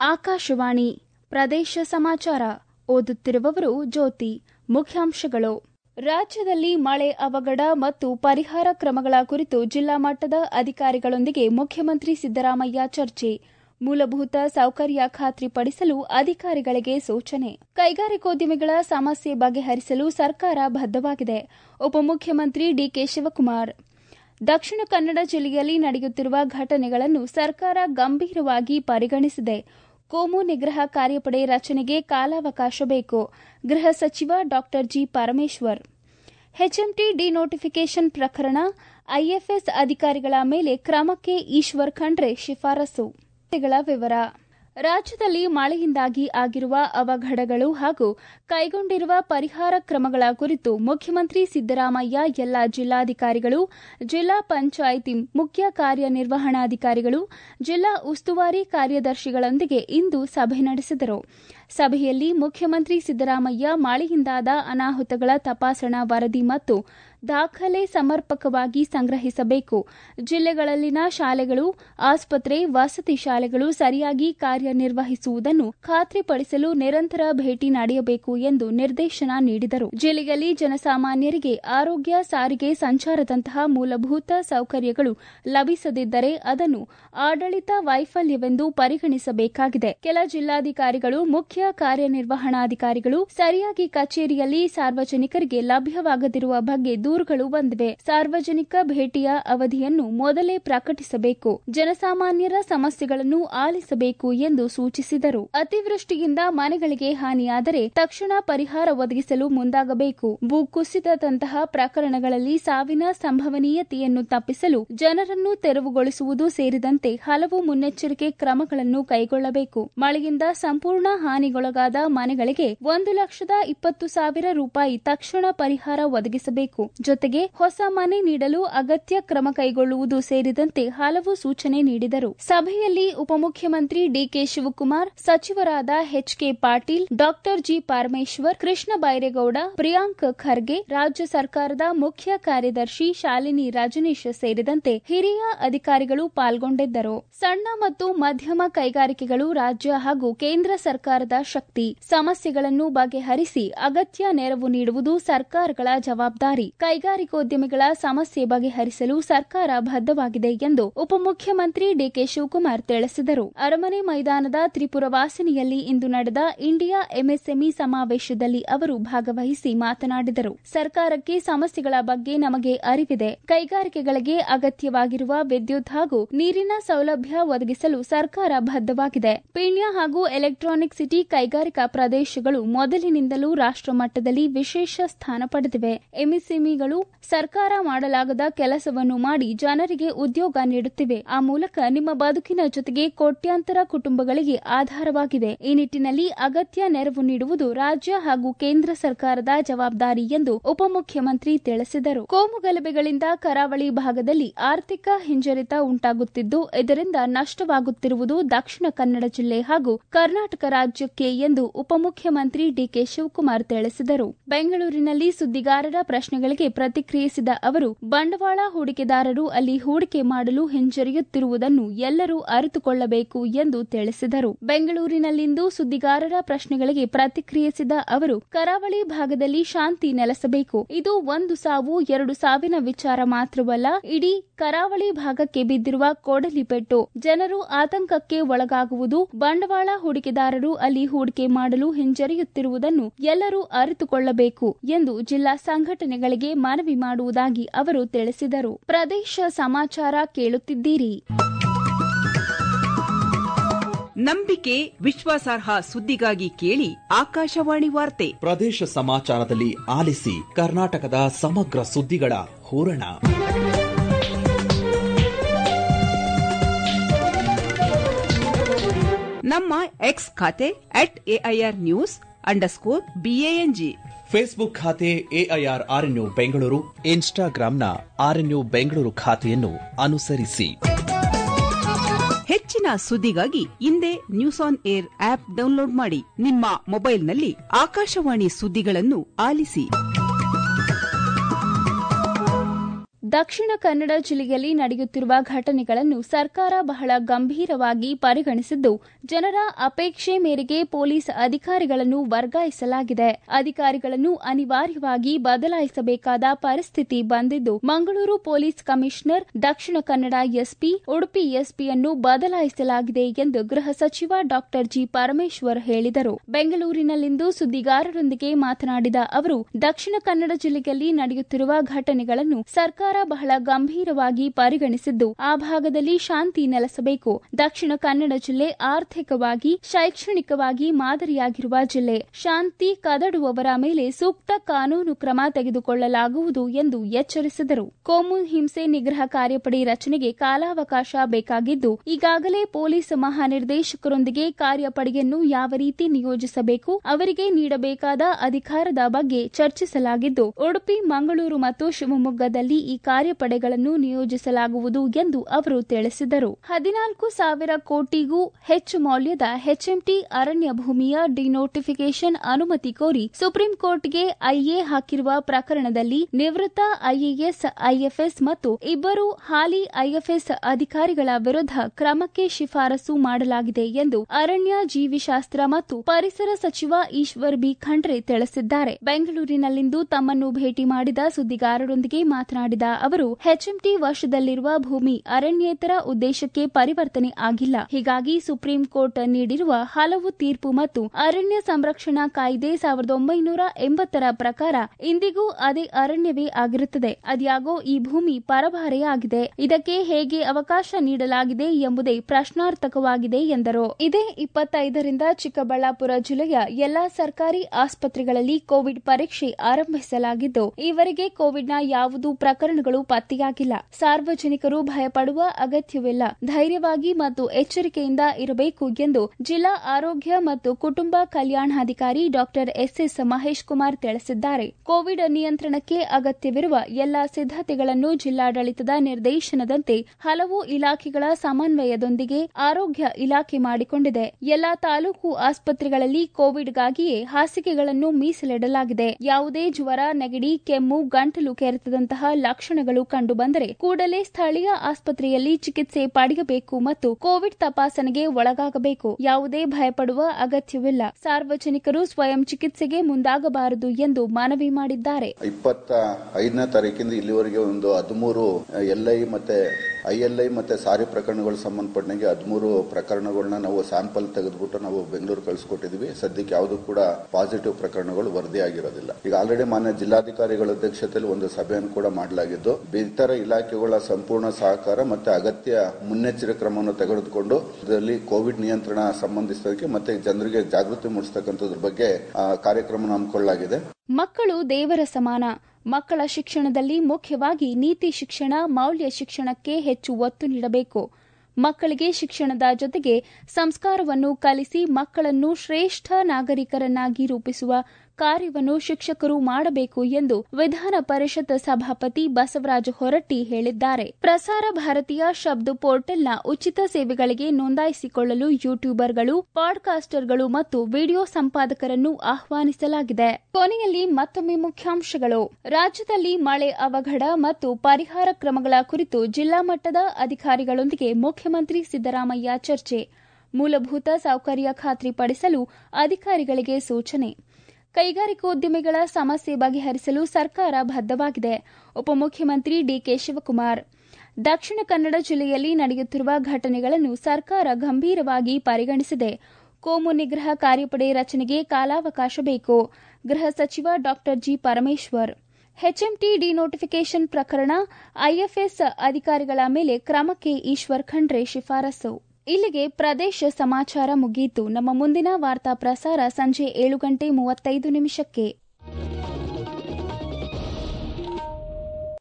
ಆಕಾಶವಾಣಿ ಪ್ರದೇಶ ಸಮಾಚಾರ ಓದುತ್ತಿರುವವರು ಜ್ಯೋತಿ ಮುಖ್ಯಾಂಶಗಳು ರಾಜ್ಯದಲ್ಲಿ ಮಳೆ ಅವಘಡ ಮತ್ತು ಪರಿಹಾರ ಕ್ರಮಗಳ ಕುರಿತು ಜಿಲ್ಲಾ ಮಟ್ಟದ ಅಧಿಕಾರಿಗಳೊಂದಿಗೆ ಮುಖ್ಯಮಂತ್ರಿ ಸಿದ್ದರಾಮಯ್ಯ ಚರ್ಚೆ ಮೂಲಭೂತ ಸೌಕರ್ಯ ಖಾತ್ರಿಪಡಿಸಲು ಅಧಿಕಾರಿಗಳಿಗೆ ಸೂಚನೆ ಕೈಗಾರಿಕೋದ್ಯಮಿಗಳ ಸಮಸ್ಯೆ ಬಗೆಹರಿಸಲು ಸರ್ಕಾರ ಬದ್ದವಾಗಿದೆ ಉಪಮುಖ್ಯಮಂತ್ರಿ ಡಿಕೆ ಶಿವಕುಮಾರ್ ದಕ್ಷಿಣ ಕನ್ನಡ ಜಿಲ್ಲೆಯಲ್ಲಿ ನಡೆಯುತ್ತಿರುವ ಘಟನೆಗಳನ್ನು ಸರ್ಕಾರ ಗಂಭೀರವಾಗಿ ಪರಿಗಣಿಸಿದೆ ಕೋಮು ನಿಗ್ರಹ ಕಾರ್ಯಪಡೆ ರಚನೆಗೆ ಕಾಲಾವಕಾಶ ಬೇಕು ಗೃಹ ಸಚಿವ ಡಾ ಜಿ ಪರಮೇಶ್ವರ್ ಹೆಚ್ಎಂಟಿ ಡಿನೋಟಿಫಿಕೇಷನ್ ಪ್ರಕರಣ ಐಎಫ್ಎಸ್ ಅಧಿಕಾರಿಗಳ ಮೇಲೆ ಕ್ರಮಕ್ಕೆ ಈಶ್ವರ್ ಖಂಡ್ರೆ ಶಿಫಾರಸು ವಿವರ ರಾಜ್ಯದಲ್ಲಿ ಮಳೆಯಿಂದಾಗಿ ಆಗಿರುವ ಅವಘಡಗಳು ಹಾಗೂ ಕೈಗೊಂಡಿರುವ ಪರಿಹಾರ ಕ್ರಮಗಳ ಕುರಿತು ಮುಖ್ಯಮಂತ್ರಿ ಸಿದ್ದರಾಮಯ್ಯ ಎಲ್ಲ ಜಿಲ್ಲಾಧಿಕಾರಿಗಳು ಜಿಲ್ಲಾ ಪಂಚಾಯಿತಿ ಮುಖ್ಯ ಕಾರ್ಯನಿರ್ವಹಣಾಧಿಕಾರಿಗಳು ಜಿಲ್ಲಾ ಉಸ್ತುವಾರಿ ಕಾರ್ಯದರ್ಶಿಗಳೊಂದಿಗೆ ಇಂದು ಸಭೆ ನಡೆಸಿದರು ಸಭೆಯಲ್ಲಿ ಮುಖ್ಯಮಂತ್ರಿ ಸಿದ್ದರಾಮಯ್ಯ ಮಳೆಯಿಂದಾದ ಅನಾಹುತಗಳ ತಪಾಸಣಾ ವರದಿ ಮತ್ತು ದಾಖಲೆ ಸಮರ್ಪಕವಾಗಿ ಸಂಗ್ರಹಿಸಬೇಕು ಜಿಲ್ಲೆಗಳಲ್ಲಿನ ಶಾಲೆಗಳು ಆಸ್ಪತ್ರೆ ವಸತಿ ಶಾಲೆಗಳು ಸರಿಯಾಗಿ ಕಾರ್ಯನಿರ್ವಹಿಸುವುದನ್ನು ಖಾತ್ರಿಪಡಿಸಲು ನಿರಂತರ ಭೇಟಿ ನಡೆಯಬೇಕು ಎಂದು ನಿರ್ದೇಶನ ನೀಡಿದರು ಜಿಲ್ಲೆಯಲ್ಲಿ ಜನಸಾಮಾನ್ಯರಿಗೆ ಆರೋಗ್ಯ ಸಾರಿಗೆ ಸಂಚಾರದಂತಹ ಮೂಲಭೂತ ಸೌಕರ್ಯಗಳು ಲಭಿಸದಿದ್ದರೆ ಅದನ್ನು ಆಡಳಿತ ವೈಫಲ್ಯವೆಂದು ಪರಿಗಣಿಸಬೇಕಾಗಿದೆ ಕೆಲ ಜಿಲ್ಲಾಧಿಕಾರಿಗಳು ಮುಖ್ಯ ಕಾರ್ಯನಿರ್ವಹಣಾಧಿಕಾರಿಗಳು ಸರಿಯಾಗಿ ಕಚೇರಿಯಲ್ಲಿ ಸಾರ್ವಜನಿಕರಿಗೆ ಲಭ್ಯವಾಗದಿರುವ ಬಗ್ಗೆ ದೂರುಗಳು ಬಂದಿವೆ ಸಾರ್ವಜನಿಕ ಭೇಟಿಯ ಅವಧಿಯನ್ನು ಮೊದಲೇ ಪ್ರಕಟಿಸಬೇಕು ಜನಸಾಮಾನ್ಯರ ಸಮಸ್ಯೆಗಳನ್ನು ಆಲಿಸಬೇಕು ಎಂದು ಸೂಚಿಸಿದರು ಅತಿವೃಷ್ಟಿಯಿಂದ ಮನೆಗಳಿಗೆ ಹಾನಿಯಾದರೆ ತಕ್ಷಣ ಪರಿಹಾರ ಒದಗಿಸಲು ಮುಂದಾಗಬೇಕು ಭೂಕುಸಿತದಂತಹ ಪ್ರಕರಣಗಳಲ್ಲಿ ಸಾವಿನ ಸಂಭವನೀಯತೆಯನ್ನು ತಪ್ಪಿಸಲು ಜನರನ್ನು ತೆರವುಗೊಳಿಸುವುದು ಸೇರಿದಂತೆ ಹಲವು ಮುನ್ನೆಚ್ಚರಿಕೆ ಕ್ರಮಗಳನ್ನು ಕೈಗೊಳ್ಳಬೇಕು ಮಳೆಯಿಂದ ಸಂಪೂರ್ಣ ಹಾನಿಗೊಳಗಾದ ಮನೆಗಳಿಗೆ ಒಂದು ಲಕ್ಷದ ಇಪ್ಪತ್ತು ಸಾವಿರ ರೂಪಾಯಿ ತಕ್ಷಣ ಪರಿಹಾರ ಒದಗಿಸಬೇಕು ಜೊತೆಗೆ ಹೊಸ ಮನೆ ನೀಡಲು ಅಗತ್ಯ ಕ್ರಮ ಕೈಗೊಳ್ಳುವುದು ಸೇರಿದಂತೆ ಹಲವು ಸೂಚನೆ ನೀಡಿದರು ಸಭೆಯಲ್ಲಿ ಉಪಮುಖ್ಯಮಂತ್ರಿ ಡಿಕೆ ಶಿವಕುಮಾರ್ ಸಚಿವರಾದ HK Patil doctor G Parameshwar Krishna Byregowda Priyank Kharge ರಾಜ್ಯ ಸರ್ಕಾರದ ಮುಖ್ಯ ಕಾರ್ಯದರ್ಶಿ ಶಾಲಿನಿ ರಜನೀಶ್ ಸೇರಿದಂತೆ ಹಿರಿಯ ಅಧಿಕಾರಿಗಳು ಪಾಲ್ಗೊಂಡಿದ್ದರು ಸಣ್ಣ ಮತ್ತು ಮಧ್ಯಮ ಕೈಗಾರಿಕೆಗಳು ರಾಜ್ಯ ಹಾಗೂ ಕೇಂದ್ರ ಸರ್ಕಾರದ ಶಕ್ತಿ ಸಮಸ್ಯೆಗಳನ್ನು ಬಗೆಹರಿಸಿ ಅಗತ್ಯ ನೆರವು ನೀಡುವುದು ಸರ್ಕಾರಗಳ ಜವಾಬ್ದಾರಿ ಕೈಗಾರಿಕೋದ್ಯಮಿಗಳ ಸಮಸ್ಯೆ ಬಗೆಹರಿಸಲು ಸರ್ಕಾರ ಬದ್ದವಾಗಿದೆ ಎಂದು ಉಪಮುಖ್ಯಮಂತ್ರಿ ಡಿಕೆ ಶಿವಕುಮಾರ್ ತಿಳಿಸಿದರು ಅರಮನೆ ಮೈದಾನದ ತ್ರಿಪುರವಾಸಿನಿಯಲ್ಲಿ ಇಂದು ನಡೆದ ಇಂಡಿಯಾ ಎಂಎಸ್ಎಂಇ ಸಮಾವೇಶದಲ್ಲಿ ಅವರು ಭಾಗವಹಿಸಿ ಮಾತನಾಡಿದರು ಸರ್ಕಾರಕ್ಕೆ ಸಮಸ್ಯೆಗಳ ಬಗ್ಗೆ ನಮಗೆ ಅರಿವಿದೆ ಕೈಗಾರಿಕೆಗಳಿಗೆ ಅಗತ್ಯವಾಗಿರುವ ವಿದ್ಯುತ್ ಹಾಗೂ ನೀರಿನ ಸೌಲಭ್ಯ ಒದಗಿಸಲು ಸರ್ಕಾರ ಬದ್ದವಾಗಿದೆ ಪೀಣ್ಯ ಹಾಗೂ ಎಲೆಕ್ಟ್ರಾನಿಕ್ ಸಿಟಿ ಕೈಗಾರಿಕಾ ಪ್ರದೇಶಗಳು ಮೊದಲಿನಿಂದಲೂ ರಾಷ್ಟ್ರ ಮಟ್ಟದಲ್ಲಿ ವಿಶೇಷ ಸ್ಥಾನ ಪಡೆದಿವೆ ಎಂಎಸ್ಎಂಇಗಳು ಸರ್ಕಾರ ಮಾಡಲಾಗದ ಕೆಲಸವನ್ನು ಮಾಡಿ ಜನರಿಗೆ ಉದ್ಯೋಗ ನೀಡುತ್ತಿವೆ ಆ ಮೂಲಕ ನಿಮ್ಮ ಬದುಕಿನ ಜೊತೆಗೆ ಕೋಟ್ಯಾಂತರ ಕುಟುಂಬಗಳಿಗೆ ಆಧಾರವಾಗಿವೆ ಈ ನಿಟ್ಟಿನಲ್ಲಿ ಅಗತ್ಯ ನೆರವು ನೀಡುವುದು ರಾಜ್ಯ ಹಾಗೂ ಕೇಂದ್ರ ಸರ್ಕಾರದ ಜವಾಬ್ದಾರಿ ಎಂದು ಉಪಮುಖ್ಯಮಂತ್ರಿ ತಿಳಿಸಿದರು ಕೋಮುಗಲಭೆಗಳಿಂದ ಕರಾವಳಿ ಭಾಗದಲ್ಲಿ ಆರ್ಥಿಕ ಹಿಂಜರಿತ ಉಂಟಾಗುತ್ತಿದ್ದು ಇದರಿಂದ ನಷ್ಟವಾಗುತ್ತಿರುವುದು ದಕ್ಷಿಣ ಕನ್ನಡ ಜಿಲ್ಲೆ ಹಾಗೂ ಕರ್ನಾಟಕ ರಾಜ್ಯಕ್ಕೆ ಎಂದು ಉಪಮುಖ್ಯಮಂತ್ರಿ ಡಿಕೆ ಶಿವಕುಮಾರ್ ತಿಳಿಸಿದರು ಬೆಂಗಳೂರಿನಲ್ಲಿ ಸುದ್ದಿಗಾರರ ಪ್ರಶ್ನೆಗಳಿಗೆ ಪ್ರತಿಕ್ರಿಯಿಸಿದ ಅವರು ಬಂಡವಾಳ ಹೂಡಿಕೆದಾರರು ಅಲ್ಲಿ ಹೂಡಿಕೆ ಮಾಡಲು ಹಿಂಜರಿಯುತ್ತಿರುವುದನ್ನು ಎಲ್ಲರೂ ಅರಿತುಕೊಳ್ಳಬೇಕು ಎಂದು ತಿಳಿಸಿದರು ಬೆಂಗಳೂರಿನಲ್ಲಿಂದು ಸುದ್ದಿಗಾರರ ಪ್ರಶ್ನೆಗಳಿಗೆ ಪ್ರತಿಕ್ರಿಯಿಸಿದ ಅವರು ಕರಾವಳಿ ಭಾಗದಲ್ಲಿ ಶಾಂತಿ ನೆಲೆಸಬೇಕು ಇದು ಒಂದು ಸಾವು ಎರಡು ಸಾವಿನ ವಿಚಾರ ಮಾತ್ರವಲ್ಲ ಇಡೀ ಕರಾವಳಿ ಭಾಗಕ್ಕೆ ಬಿದ್ದಿರುವ ಕೋಡಲಿಪೆಟ್ಟು ಜನರು ಆತಂಕಕ್ಕೆ ಒಳಗಾಗುವುದು ಬಂಡವಾಳ ಹೂಡಿಕೆದಾರರು ಅಲ್ಲಿ ಹೂಡಿಕೆ ಮಾಡಲು ಹಿಂಜರಿಯುತ್ತಿರುವುದನ್ನು ಎಲ್ಲರೂ ಅರಿತುಕೊಳ್ಳಬೇಕು ಎಂದು ಜಿಲ್ಲಾ ಸಂಘಟನೆಗಳಿಗೆ ಮನವಿ ಮಾಡುವುದಾಗಿ ಅವರು ತಿಳಿಸಿದರು ಪ್ರದೇಶ ಸಮಾಚಾರ ಕೇಳುತ್ತಿದ್ದೀರಿ ನಂಬಿಕೆ ವಿಶ್ವಾಸಾರ್ಹ ಸುದ್ದಿಗಾಗಿ ಕೇಳಿ ಆಕಾಶವಾಣಿ ವಾರ್ತೆ ಪ್ರದೇಶ ಸಮಾಚಾರದಲ್ಲಿ ಆಲಿಸಿ ಕರ್ನಾಟಕದ ಸಮಗ್ರ ಸುದ್ದಿಗಳ ಹೂರಣ ನಮ್ಮ ಎಕ್ಸ್ ಖಾತೆ at AIR news underscore BANG Facebook ಖಾತೆ ಎಐಆರ್ ಆರ್ಎನ್ಯು ಬೆಂಗಳೂರು ಇನ್ಸ್ಟಾಗ್ರಾಂನ ಆರ್ಎನ್ಯು ಬೆಂಗಳೂರು ಖಾತೆಯನ್ನು ಅನುಸರಿಸಿ ಹೆಚ್ಚಿನ ಸುದ್ದಿಗಾಗಿ ಹಿಂದೆ news on air app download ಮಾಡಿ ನಿಮ್ಮ ಮೊಬೈಲ್ನಲ್ಲಿ ಆಕಾಶವಾಣಿ ಸುದ್ದಿಗಳನ್ನು ಆಲಿಸಿ ದಕ್ಷಿಣ ಕನ್ನಡ ಜಿಲ್ಲೆಯಲ್ಲಿ ನಡೆಯುತ್ತಿರುವ ಘಟನೆಗಳನ್ನು ಸರ್ಕಾರ ಬಹಳ ಗಂಭೀರವಾಗಿ ಪರಿಗಣಿಸಿದ್ದು ಜನರ ಅಪೇಕ್ಷೆ ಮೇರೆಗೆ ಪೊಲೀಸ್ ಅಧಿಕಾರಿಗಳನ್ನು ವರ್ಗಾಯಿಸಲಾಗಿದೆ ಅಧಿಕಾರಿಗಳನ್ನು ಅನಿವಾರ್ಯವಾಗಿ ಬದಲಾಯಿಸಬೇಕಾದ ಪರಿಸ್ಥಿತಿ ಬಂದಿದ್ದು ಮಂಗಳೂರು ಪೊಲೀಸ್ ಕಮಿಷನರ್ ದಕ್ಷಿಣ ಕನ್ನಡ ಎಸ್ಪಿ ಉಡುಪಿ ಎಸ್ಪಿಯನ್ನು ಬದಲಾಯಿಸಲಾಗಿದೆ ಎಂದು ಗೃಹ ಸಚಿವ ಡಾ ಜಿ ಪರಮೇಶ್ವರ್ ಹೇಳಿದರು ಬೆಂಗಳೂರಿನಲ್ಲಿಂದು ಸುದ್ದಿಗಾರರೊಂದಿಗೆ ಮಾತನಾಡಿದ ಅವರು ದಕ್ಷಿಣ ಕನ್ನಡ ಜಿಲ್ಲೆಯಲ್ಲಿ ನಡೆಯುತ್ತಿರುವ ಘಟನೆಗಳನ್ನು ಸರ್ಕಾರ ಬಹಳ ಗಂಭೀರವಾಗಿ ಪರಿಗಣಿಸಿದ್ದು ಆ ಭಾಗದಲ್ಲಿ ಶಾಂತಿ ನೆಲೆಸಬೇಕು ದಕ್ಷಿಣ ಕನ್ನಡ ಜಿಲ್ಲೆ ಆರ್ಥಿಕವಾಗಿ ಶೈಕ್ಷಣಿಕವಾಗಿ ಮಾದರಿಯಾಗಿರುವ ಜಿಲ್ಲೆ ಶಾಂತಿ ಕದಡುವವರ ಮೇಲೆ ಸೂಕ್ತ ಕಾನೂನು ಕ್ರಮ ತೆಗೆದುಕೊಳ್ಳಲಾಗುವುದು ಎಂದು ಎಚ್ಚರಿಸಿದರು ಕೋಮು ಹಿಂಸೆ ನಿಗ್ರಹ ಕಾರ್ಯಪಡೆ ರಚನೆಗೆ ಕಾಲಾವಕಾಶ ಬೇಕಾಗಿದ್ದು ಈಗಾಗಲೇ ಪೊಲೀಸ್ ಮಹಾನಿರ್ದೇಶಕರೊಂದಿಗೆ ಕಾರ್ಯಪಡೆಯನ್ನು ಯಾವ ರೀತಿ ನಿಯೋಜಿಸಬೇಕು ಅವರಿಗೆ ನೀಡಬೇಕಾದ ಅಧಿಕಾರದ ಬಗ್ಗೆ ಚರ್ಚಿಸಲಾಗಿದ್ದು ಉಡುಪಿ ಮಂಗಳೂರು ಮತ್ತು ಶಿವಮೊಗ್ಗದಲ್ಲಿ ಈ ಕಾರ್ಯಪಡೆಗಳನ್ನು ನಿಯೋಜಿಸಲಾಗುವುದು ಎಂದು ಅವರು ತಿಳಿಸಿದರು ಹದಿನಾಲ್ಕು ಸಾವಿರ ಕೋಟಿಗೂ ಹೆಚ್ಚು ಮೌಲ್ಯದ ಎಚ್ಎಂಟಿ ಅರಣ್ಯ ಭೂಮಿಯ ಡಿನೋಟಿಫಿಕೇಷನ್ ಅನುಮತಿ ಕೋರಿ ಸುಪ್ರೀಂ ಕೋರ್ಟ್ಗೆ ಐಎ ಹಾಕಿರುವ ಪ್ರಕರಣದಲ್ಲಿ ನಿವೃತ್ತ ಐಎಎಸ್ ಐಎಫ್ಎಸ್ ಮತ್ತು ಇಬ್ಬರು ಹಾಲಿ ಐಎಫ್ಎಸ್ ಅಧಿಕಾರಿಗಳ ವಿರುದ್ಧ ಕ್ರಮಕ್ಕೆ ಶಿಫಾರಸು ಮಾಡಲಾಗಿದೆ ಎಂದು ಅರಣ್ಯ ಜೀವಿಶಾಸ್ತ್ರ ಮತ್ತು ಪರಿಸರ ಸಚಿವ ಈಶ್ವರ್ ಬಿ ಖಂಡ್ರೆ ತಿಳಿಸಿದ್ದಾರೆ ಬೆಂಗಳೂರಿನಲ್ಲಿಂದು ತಮ್ಮನ್ನು ಭೇಟಿ ಮಾಡಿದ ಸುದ್ದಿಗಾರರೊಂದಿಗೆ ಮಾತನಾಡಿದ ಅವರು ಎಚ್ಎಂಟಿ ವಶದಲ್ಲಿರುವ ಭೂಮಿ ಅರಣ್ಯೇತರ ಉದ್ದೇಶಕ್ಕೆ ಪರಿವರ್ತನೆ ಆಗಿಲ್ಲ ಹೀಗಾಗಿ ಸುಪ್ರೀಂ ಕೋರ್ಟ್ ನೀಡಿರುವ ಹಲವು ತೀರ್ಪು ಮತ್ತು ಅರಣ್ಯ ಸಂರಕ್ಷಣಾ ಕಾಯ್ದೆ ಸಾವಿರದ ಒಂಬೈನೂರ ಎಂಬತ್ತರ ಪ್ರಕಾರ ಇಂದಿಗೂ ಅದೇ ಅರಣ್ಯವೇ ಆಗಿರುತ್ತದೆ ಅದ್ಯಾಗೋ ಈ ಭೂಮಿ ಪರಭಾರೆಯಾಗಿದೆ ಇದಕ್ಕೆ ಹೇಗೆ ಅವಕಾಶ ನೀಡಲಾಗಿದೆ ಎಂಬುದೇ ಪ್ರಶ್ನಾರ್ಥಕವಾಗಿದೆ ಎಂದರು ಇದೇ ಇಪ್ಪತ್ತೈದರಿಂದ ಚಿಕ್ಕಬಳ್ಳಾಪುರ ಜಿಲ್ಲೆಯ ಎಲ್ಲಾ ಸರ್ಕಾರಿ ಆಸ್ಪತ್ರೆಗಳಲ್ಲಿ ಕೋವಿಡ್ ಪರೀಕ್ಷೆ ಆರಂಭಿಸಲಾಗಿದ್ದು ಈವರೆಗೆ ಕೋವಿಡ್ನ ಯಾವುದೂ ಪ್ರಕರಣಗಳು ಪತ್ತೆಯಾಗಿಲ್ಲ ಸಾರ್ವಜನಿಕರು ಭಯಪಡುವ ಅಗತ್ಯವಿಲ್ಲ ಧೈರ್ಯವಾಗಿ ಮತ್ತು ಎಚ್ಚರಿಕೆಯಿಂದ ಇರಬೇಕು ಎಂದು ಜಿಲ್ಲಾ ಆರೋಗ್ಯ ಮತ್ತು ಕುಟುಂಬ ಕಲ್ಯಾಣಾಧಿಕಾರಿ ಡಾಕ್ಟರ್ ಎಸ್ಎಸ್ ಮಹೇಶ್ ಕುಮಾರ್ ತಿಳಿಸಿದ್ದಾರೆ ಕೋವಿಡ್ ನಿಯಂತ್ರಣಕ್ಕೆ ಅಗತ್ಯವಿರುವ ಎಲ್ಲಾ ಸಿದ್ದತೆಗಳನ್ನು ಜಿಲ್ಲಾಡಳಿತದ ನಿರ್ದೇಶನದಂತೆ ಹಲವು ಇಲಾಖೆಗಳ ಸಮನ್ವಯದೊಂದಿಗೆ ಆರೋಗ್ಯ ಇಲಾಖೆ ಮಾಡಿಕೊಂಡಿದೆ ಎಲ್ಲಾ ತಾಲೂಕು ಆಸ್ಪತ್ರೆಗಳಲ್ಲಿ ಕೋವಿಡ್ಗಾಗಿಯೇ ಹಾಸಿಗೆಗಳನ್ನು ಮೀಸಲಿಡಲಾಗಿದೆ ಯಾವುದೇ ಜ್ವರ ನೆಗಡಿ ಕೆಮ್ಮು ಗಂಟಲು ಕೆರೆತದಂತಹ ಲಕ್ಷಣಗಳು ಕಂಡುಬಂದರೆ ಕೂಡಲೇ ಸ್ಥಳೀಯ ಆಸ್ಪತ್ರೆಯಲ್ಲಿ ಚಿಕಿತ್ಸೆ ಪಡೆಯಬೇಕು ಮತ್ತು ಕೋವಿಡ್ ತಪಾಸಣೆಗೆ ಒಳಗಾಗಬೇಕು ಯಾವುದೇ ಭಯಪಡುವ ಅಗತ್ಯವಿಲ್ಲ ಸಾರ್ವಜನಿಕರು ಸ್ವಯಂ ಚಿಕಿತ್ಸೆಗೆ ಮುಂದಾಗಬಾರದು ಎಂದು ಮನವಿ ಮಾಡಿದ್ದಾರೆ ಇಪ್ಪತ್ತ ಐದನೇ ತಾರೀಕಿಂದ ಇಲ್ಲಿವರೆಗೆ ಒಂದು ಹದಿಮೂರು ಎಲ್ಐ ಮತ್ತೆ ಐಎಲ್ಐ ಮತ್ತೆ ಸಾರಿ ಪ್ರಕರಣಗಳು ಸಂಬಂಧಪಟ್ಟಂಗೆ ಹದಿಮೂರು ಪ್ರಕರಣಗಳನ್ನ ನಾವು ಸ್ಯಾಂಪಲ್ ತೆಗೆದುಬಿಟ್ಟು ನಾವು ಬೆಂಗಳೂರು ಕಳಿಸ್ಕೊಟ್ಟಿದ್ವಿ ಸದ್ಯಕ್ಕೆ ಯಾವುದು ಕೂಡ ಪಾಸಿಟಿವ್ ಪ್ರಕರಣಗಳು ವರದಿ ಆಗಿರೋದಿಲ್ಲ ಈಗ ಆಲ್ರೆಡಿ ಮಾನ್ಯ ಜಿಲ್ಲಾಧಿಕಾರಿಗಳ ಅಧ್ಯಕ್ಷತೆಯಲ್ಲಿ ಒಂದು ಸಭೆಯನ್ನು ಕೂಡ ಮಾಡಲಾಗಿದ್ದು ಇತರ ಇಲಾಖೆಗಳ ಸಂಪೂರ್ಣ ಸಹಕಾರ ಮತ್ತೆ ಅಗತ್ಯ ಮುನ್ನೆಚ್ಚರಿಕೆ ಕ್ರಮವನ್ನು ತೆಗೆದುಕೊಂಡು ಇದರಲ್ಲಿ ಕೋವಿಡ್ ನಿಯಂತ್ರಣ ಸಂಬಂಧಿಸಿದಕ್ಕೆ ಮತ್ತೆ ಜನರಿಗೆ ಜಾಗೃತಿ ಮೂಡಿಸತಕ್ಕಂಥದ್ರ ಬಗ್ಗೆ ಆ, ಕಾರ್ಯಕ್ರಮ ಹಮ್ಮಿಕೊಳ್ಳಲಾಗಿದೆ ಮಕ್ಕಳು ದೇವರ ಸಮಾನ ಮಕ್ಕಳ ಶಿಕ್ಷಣದಲ್ಲಿ ಮುಖ್ಯವಾಗಿ ನೀತಿ ಶಿಕ್ಷಣ ಮೌಲ್ಯ ಶಿಕ್ಷಣಕ್ಕೆ ಹೆಚ್ಚು ಒತ್ತು ನೀಡಬೇಕು ಮಕ್ಕಳಿಗೆ ಶಿಕ್ಷಣದ ಜೊತೆಗೆ ಸಂಸ್ಕಾರವನ್ನು ಕಲಿಸಿ ಮಕ್ಕಳನ್ನು ಶ್ರೇಷ್ಠ ನಾಗರಿಕರನ್ನಾಗಿ ರೂಪಿಸುವ ಕಾರ್ಯವನ್ನು ಶಿಕ್ಷಕರು ಮಾಡಬೇಕು ಎಂದು ವಿಧಾನ ಪರಿಷತ್ ಸಭಾಪತಿ ಬಸವರಾಜ ಹೊರಟ್ಟಿ ಹೇಳಿದ್ದಾರೆ ಪ್ರಸಾರ ಭಾರತೀಯ ಶಬ್ದ ಪೋರ್ಟಲ್ನ ಉಚಿತ ಸೇವೆಗಳಿಗೆ ನೋಂದಾಯಿಸಿಕೊಳ್ಳಲು ಯೂಟ್ಯೂಬರ್ಗಳು ಪಾಡ್ಕಾಸ್ಟರ್ಗಳು ಮತ್ತು ವಿಡಿಯೋ ಸಂಪಾದಕರನ್ನು ಆಹ್ವಾನಿಸಲಾಗಿದೆ ಕೊನೆಯಲ್ಲಿ ಮತ್ತೊಮ್ಮೆ ಮುಖ್ಯಾಂಶಗಳು ರಾಜ್ಯದಲ್ಲಿ ಮಳೆ ಅವಘಡ ಮತ್ತು ಪರಿಹಾರ ಕ್ರಮಗಳ ಕುರಿತು ಜಿಲ್ಲಾ ಮಟ್ಟದ ಅಧಿಕಾರಿಗಳೊಂದಿಗೆ ಮುಖ್ಯಮಂತ್ರಿ ಸಿದ್ದರಾಮಯ್ಯ ಚರ್ಚೆ ಮೂಲಭೂತ ಸೌಕರ್ಯ ಖಾತ್ರಿಪಡಿಸಲು ಅಧಿಕಾರಿಗಳಿಗೆ ಸೂಚನೆ ಕೈಗಾರಿಕೋದ್ಯಮಿಗಳ ಸಮಸ್ಯೆ ಬಗೆಹರಿಸಲು ಸರ್ಕಾರ ಬದ್ಧವಾಗಿದೆ ಉಪಮುಖ್ಯಮಂತ್ರಿ ಡಿಕೆ ಶಿವಕುಮಾರ್ ದಕ್ಷಿಣ ಕನ್ನಡ ಜಿಲ್ಲೆಯಲ್ಲಿ ನಡೆಯುತ್ತಿರುವ ಘಟನೆಗಳನ್ನು ಸರ್ಕಾರ ಗಂಭೀರವಾಗಿ ಪರಿಗಣಿಸಿದೆ ಕೋಮು ನಿಗ್ರಹ ಕಾರ್ಯಪಡೆ ರಚನೆಗೆ ಕಾಲಾವಕಾಶ ಬೇಕು ಗೃಹ ಸಚಿವ ಡಾ ಜಿ ಪರಮೇಶ್ವರ್ ಎಚ್ಎಂಟಿ ಡಿನೋಟಿಫಿಕೇಷನ್ ಪ್ರಕರಣ ಐಎಫ್ಎಸ್ ಅಧಿಕಾರಿಗಳ ಮೇಲೆ ಕ್ರಮಕ್ಕೆ ಈಶ್ವರ್ ಖಂಡ್ರೆ ಶಿಫಾರಸು ಇಲ್ಲಿಗೆ ಪ್ರದೇಶ ಸಮಾಚಾರ ಮುಗಿಯಿತು ನಮ್ಮ ಮುಂದಿನ ವಾರ್ತಾ ಪ್ರಸಾರ ಸಂಜೆ ಏಳು ಗಂಟೆ ಮೂವತ್ತೈದು ನಿಮಿಷಕ್ಕೆ